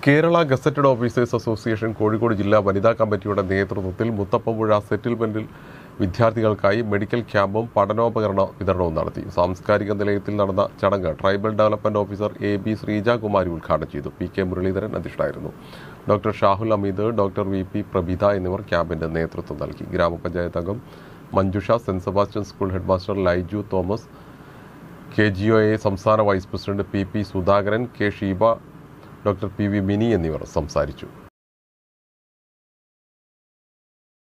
Kerala gazetted officers association Kozhikode ജില്ലാ വനിതാ കമ്മിറ്റിയുടെ നേതൃത്വത്തിൽ മുത്തപ്പമ്പുഴ സെറ്റിൽമെന്റിൽ വിദ്യാർത്ഥികൾക്കായി മെഡിക്കൽ ക്യാമ്പും പഠനോപകരണ വിതരണവും നടത്തി സാംസ്കാരിക നിലയത്തിൽ നടന്ന ചടങ്ങ് tribal development officer A B Sreejakumari ഉദ്ഘാടനം ചെയ്തു പി കെ മുരളീധരൻ അധ്യക്ഷനായിരുന്നു ഡോക്ടർ ഷാഹുൽ അമീദ് ഡോക്ടർ വി പി പ്രഭിത എന്നിവർ ക്യാമ്പിന്റെ നേതൃത്വം നൽകി ഗ്രാമപഞ്ചായത്ത് അംഗം Manjusha saint Sebastian school headmaster Laiju Thomas K G O A സംസ്ഥാന vice president P P Sudhakaran K Sheeba doctor P V Mini എന്നിവർ സംസാരിച്ചു